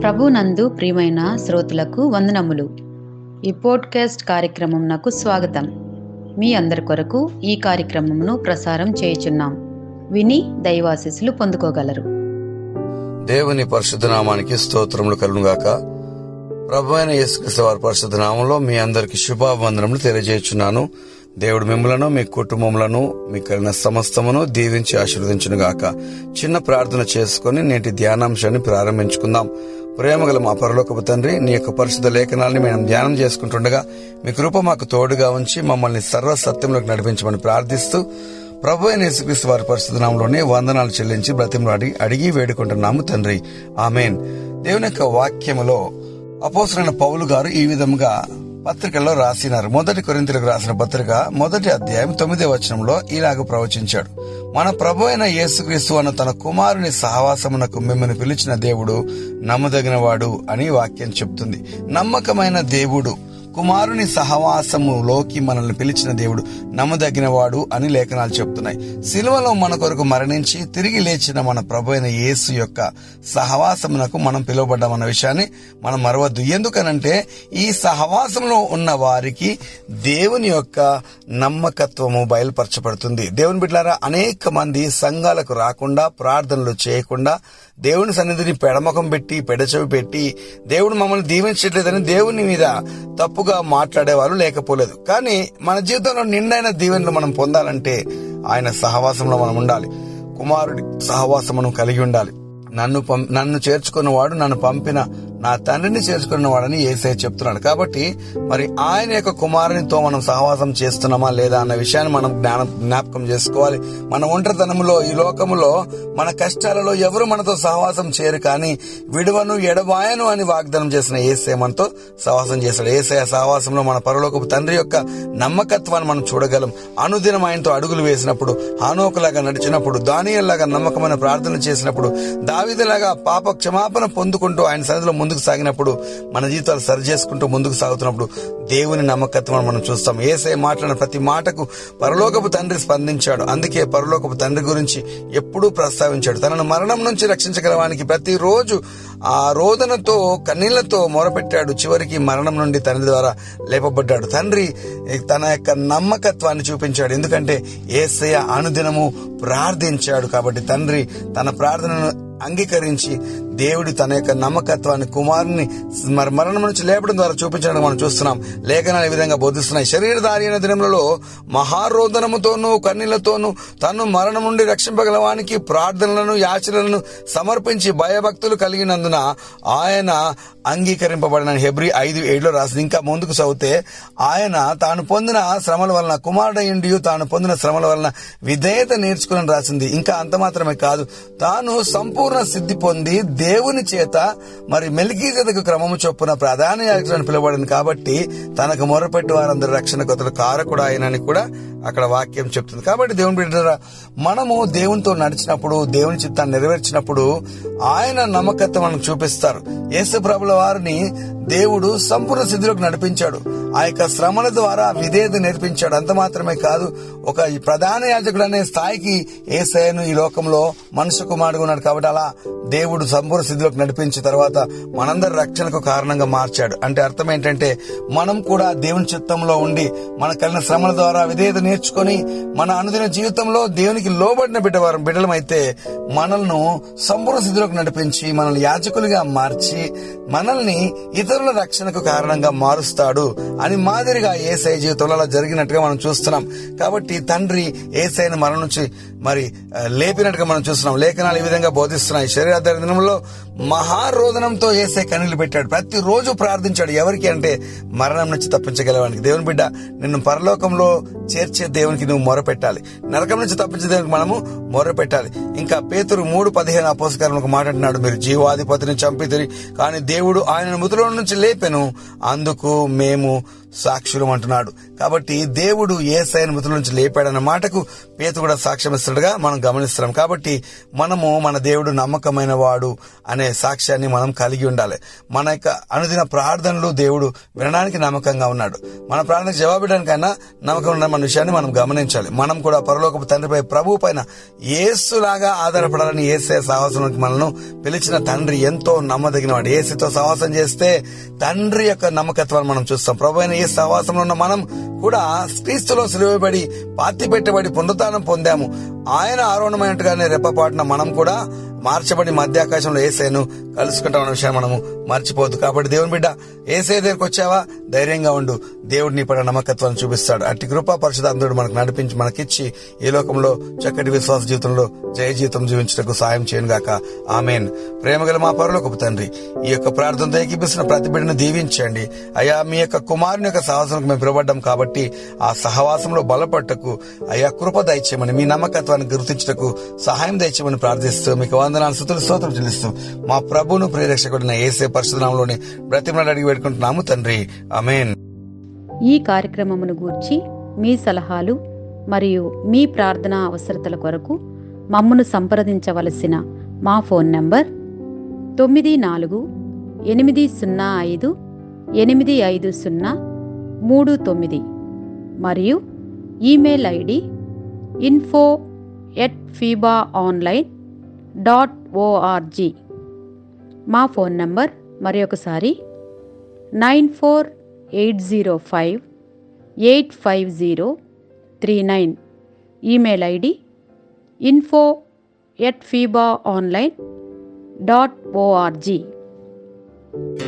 ప్రభునందు ప్రియమైన శ్రోతలకు వందనములు ఈ పోడ్కాస్ట్ కార్యక్రమం నాకు స్వాగతం మీ అందరి కొరకు ఈ కార్యక్రమమును ప్రసారం చేయుచున్నాం విని దైవాశీస్సులు పొందుకోగలరు దేవుని పరిశుద్ధ నామానికి స్తోత్రములు కలుగుగాక ప్రభు అయిన యేసుక్రీస్తు వారి పరిశుద్ధ నామంలో మీ అందరికి శుభావందనములు తెలియజేస్తున్నాను దేవుడు మిమ్మలను మీ కుటుంబములను మీ కలిగిన సమస్తమును దీవించి ఆశీర్వదించును గాక చిన్న ప్రార్థన చేసుకుని నేటి ధ్యానాంశాన్ని ప్రారంభించుకుందాం ప్రేమగల మా పరలోకపు తండ్రి నీ యొక్క పరిశుద్ధ లేఖనాల్ని మేము ధ్యానం చేసుకుంటుండగా మీ కృప మాకు తోడుగా ఉంచి మమ్మల్ని సర్వ సత్యంలోకి నడిపించమని ప్రార్థిస్తూ ప్రభు అయిన యేసుక్రీస్తు వారి పరిశుద్ధ నామంలోనే వందనాలు చెల్లించి బ్రతిమలు అడిగి అడిగి వేడుకుంటున్నాము తండ్రి ఆమెన్ దేవుని యొక్క వాక్యములో అపోసరైన పౌలు గారు ఈ విధముగా పత్రికల్లో రాసినారు మొదటి కొరింతలకు రాసిన పత్రిక మొదటి అధ్యాయం తొమ్మిదే వచనంలో ఇలాగ ప్రవచించాడు మన ప్రభు అయిన యేసుక్రీస్తు అన్న తన కుమారుని సహవాసమునకు మిమ్మల్ని పిలిచిన దేవుడు నమ్మదగినవాడు అని వాక్యం చెప్తుంది నమ్మకమైన దేవుడు కుమారుని సహవాసములోకి మనల్ని పిలిచిన దేవుడు నమ్మదగినవాడు అని లేఖనాలు చెప్తున్నాయి సిలువలో మన కొరకు మరణించి తిరిగి లేచిన మన ప్రభు అయిన యేసు యొక్క సహవాసమునకు మనం పిలువబడ్డామన్న విషయాన్ని మనం మరవద్దు ఎందుకనంటే ఈ సహవాసంలో ఉన్న వారికి దేవుని యొక్క నమ్మకత్వము బయలుపరచబడుతుంది దేవుని బిడ్డారా అనేక మంది సంఘాలకు రాకుండా ప్రార్థనలు చేయకుండా దేవుని సన్నిధిని పెడమకం పెట్టి పెడచెవి పెట్టి దేవుడు మమ్మల్ని దీవించట్లేదని దేవుని మీద తప్పుగా మాట్లాడేవారు లేకపోలేదు కానీ మన జీవితంలో నిండైన దీవెనలు మనం పొందాలంటే ఆయన సహవాసంలో మనం ఉండాలి కుమారుడి సహవాసం మనం కలిగి ఉండాలి నన్ను పం- నన్ను చేర్చుకున్నవాడు నన్ను పంపిన నా తండ్రిని చేర్చుకున్నవాడని ఏసై చెప్తున్నాడు కాబట్టి మరి ఆయన యొక్క కుమారునితో మనం సహవాసం చేస్తున్నామా లేదా అన్న విషయాన్ని మనం జ్ఞానం జ్ఞాపకం చేసుకోవాలి మన ఒంటరితనంలో ఈ లోకములో మన కష్టాలలో ఎవరు మనతో సహవాసం చేయరు కానీ విడువను ఎడబాయను అని వాగ్దానం చేసిన ఏసే మనతో సహవాసం చేశాడు ఏసయ సహవాసంలో మన పరలోకపు తండ్రి యొక్క నమ్మకత్వాన్ని మనం చూడగలం అనుదినం ఆయనతో అడుగులు వేసినప్పుడు హానోకులాగా నడిచినప్పుడు దానియల్లాగా నమ్మకమైన ప్రార్థన చేసినప్పుడు దావిదలాగా పాప క్షమాపణ పొందుకుంటూ ఆయన సన్నిధిలో ముందుకు సాగినప్పుడు మన జీవితాలు సరి చేసుకుంటూ ముందుకు సాగుతున్నప్పుడు దేవుని నమ్మకత్వం మనం చూస్తాం ఏసై మాట్లాడిన ప్రతి మాటకు పరలోకపు తండ్రి స్పందించాడు అందుకే పరలోకపు తండ్రి గురించి ఎప్పుడూ ప్రస్తావించాడు తనను మరణం నుంచి రక్షించగలవానికి ప్రతిరోజు ఆ రోదనతో కన్నీళ్లతో మొరపెట్టాడు చివరికి మరణం నుండి తండ్రి ద్వారా లేపబడ్డాడు తండ్రి తన యొక్క నమ్మకత్వాన్ని చూపించాడు ఎందుకంటే ఏసయ్య అనుదినము ప్రార్థించాడు కాబట్టి తండ్రి తన ప్రార్థనను అంగీకరించి దేవుడి తన యొక్క నమ్మకత్వాన్ని కుమారుని మరి మరణం నుంచి లేపడం ద్వారా చూపించడం మనం చూస్తున్నాం లేఖనాలు ఈ విధంగా బోధిస్తున్నాయి శరీరధారి అయిన దినములలో మహారోదనముతోనూ కన్నీళ్లతోనూ తను మరణం నుండి రక్షింపగలవానికి ప్రార్థనలను యాచనలను సమర్పించి భయభక్తులు కలిగినందున ఆయన అంగీకరింపబడిన హెబ్రి ఐదు ఏడులో రాసింది ఇంకా ముందుకు చదివితే ఆయన తాను పొందిన శ్రమల వలన కుమారుడయుండి తాను పొందిన శ్రమల వలన విధేయత నేర్చుకుని రాసింది ఇంకా అంత మాత్రమే కాదు తాను సంపూర్ణ సిద్ధి పొంది దేవుని చేత మరి మెలికీజతకు క్రమము చొప్పున ప్రధాన యాజకుడని పిలువబడింది కాబట్టి తనకు మొరపెట్టి వారందరి రక్షణ కొత్తలు కారకుడు ఆయనని కూడా అక్కడ వాక్యం చెప్తుంది కాబట్టి దేవుని బిడ్డరా మనము దేవునితో నడిచినప్పుడు దేవుని చిత్తాన్ని నెరవేర్చినప్పుడు ఆయన నమ్మకత్వం మనకు చూపిస్తారు యేసు ప్రభుల వారిని దేవుడు సంపూర్ణ స్థితిలోకి నడిపించాడు ఆ యొక్క శ్రమల ద్వారా విధేయత నేర్పించాడు అంత మాత్రమే కాదు ఒక ఈ ప్రధాన యాజకుడు అనే స్థాయికి ఏసయ్యను ఈ లోకంలో మనుషు కుమారుడు ఉన్నాడు కాబట్టి అలా దేవుడు సంపూర్ణ స్థితిలోకి నడిపించిన తర్వాత మనందరి రక్షణకు కారణంగా మార్చాడు అంటే అర్థం ఏంటంటే మనం కూడా దేవుని చిత్తంలో ఉండి మన కలిగిన శ్రమల ద్వారా విధేయత నేర్చుకొని మన అనుదిన జీవితంలో దేవునికి లోబడిన బిడ్డవారం బిడ్డలమైతే మనల్ని సంపూర్ణ స్థితిలోకి నడిపించి మనల్ని యాజకులుగా మార్చి మనల్ని ఇతరుల రక్షణకు కారణంగా మారుస్తాడు అని మాదిరిగా ఏసై జీవితంలో అలా జరిగినట్టుగా మనం చూస్తున్నాం కాబట్టి తండ్రి ఏసైని మరణం నుంచి మరి ఆ, లేపినట్టుగా మనం చూస్తున్నాం లేఖనాలు ఈ విధంగా బోధిస్తున్నాయి శరీరాధార దినంలో మహారోదనంతో ఏసై కన్నీళ్లు పెట్టాడు ప్రతిరోజు ప్రార్థించాడు ఎవరికి అంటే మరణం నుంచి తప్పించగలవానికి దేవుని బిడ్డ నిన్ను పరలోకంలో చేర్చే దేవునికి నువ్వు మొరపెట్టాలి నరకం నుంచి తప్పించే దేవునికి మనము మొరపెట్టాలి ఇంకా పేతురు మూడు పదిహేను అపోసకారం ఒక మాట అంటున్నాడు మీరు జీవాధిపతిని చంపితిరి కానీ దేవుడు ఆయన మృతుల నుంచి లేపెను అందుకు మేము సాక్షులం అంటున్నాడు కాబట్టి దేవుడు ఏ సైన్ మృతుల నుంచి లేపాడన్న మాటకు పేత కూడా సాక్ష్యం ఇస్తున్నట్టుగా మనం గమనిస్తున్నాం కాబట్టి మనము మన దేవుడు నమ్మకమైన వాడు అనే సాక్ష్యాన్ని మనం కలిగి ఉండాలి మన యొక్క అనుదిన ప్రార్థనలు దేవుడు వినడానికి నమ్మకంగా ఉన్నాడు మన ప్రార్థనకు జవాబిడానికైనా నమ్మకం ఉన్న మన విషయాన్ని మనం గమనించాలి మనం కూడా పరలోకపు తండ్రిపై ప్రభు పైన ఏసులాగా ఆధారపడాలని ఏసే సాహసంలోకి మనను పిలిచిన తండ్రి ఎంతో నమ్మదగిన వాడు ఏసుతో సహవాసం చేస్తే తండ్రి యొక్క నమ్మకత్వాన్ని మనం చూస్తాం ప్రభు అయిన ఏ సహవాసంలో ఉన్న మనం కూడా క్రీస్తులో సిలువబడి పాతి పెట్టబడి పునరుత్థానం పొందాము ఆయన ఆరోహణమైనట్టుగానే రెప్పపాటున మనం కూడా మార్చబడి మధ్యాకాశంలో ఏసేను కలుసుకుంటాం అనే విషయాన్ని మనము మర్చిపోవద్దు కాబట్టి దేవుని బిడ్డ ఏసే దగ్గరకు వచ్చావా ధైర్యంగా ఉండు దేవుడు నీ పైన నమ్మకత్వాన్ని చూపిస్తాడు అట్టి కృపా పరిశుధాంతుడు మనకు నడిపించి మనకిచ్చి ఈ లోకంలో చక్కటి విశ్వాస జీవితంలో జయ జీవితం జీవించడానికి సాయం చేయను గాక ఆమెన్ ప్రేమగల మా పరలోకపు తండ్రి ఈ యొక్క ప్రార్థనతో ఏకీపిస్తున్న ప్రతి బిడ్డను దీవించండి అయా మీ యొక్క కుమారుని యొక్క సహవాసంకు మేము పిలువడ్డాం కాబట్టి ఆ సహవాసంలో బలపట్టకు అయా కృప దయచేయమని మీ నమ్మకత్వాన్ని గుర్తించటకు సహాయం దయచేయమని ప్రార్థిస్తూ మీకు వందనాలు స్థుతులు స్తోత్రం చెల్లిస్తూ మా ప్రభును ప్రియరక్షకుడిన ఏసే పరిశుధనామంలోని బ్రతిమలాడి అడిగి పెట్టుకుంటున్నాము తండ్రి అమేన్ ఈ కార్యక్రమమును గూర్చి మీ సలహాలు మరియు మీ ప్రార్థనా అవసరతల కొరకు మమ్మను సంప్రదించవలసిన మా ఫోన్ నంబర్ తొమ్మిది నాలుగు ఎనిమిది సున్నా ఐదు ఎనిమిది ఐదు సున్నా మూడు తొమ్మిది మరియు email ID info at fiba online dot O R G మా ఫోన్ నంబర్ మరి ఒకసారి nine four eight zero five eight five zero three nine email ID info at fiba online dot ORG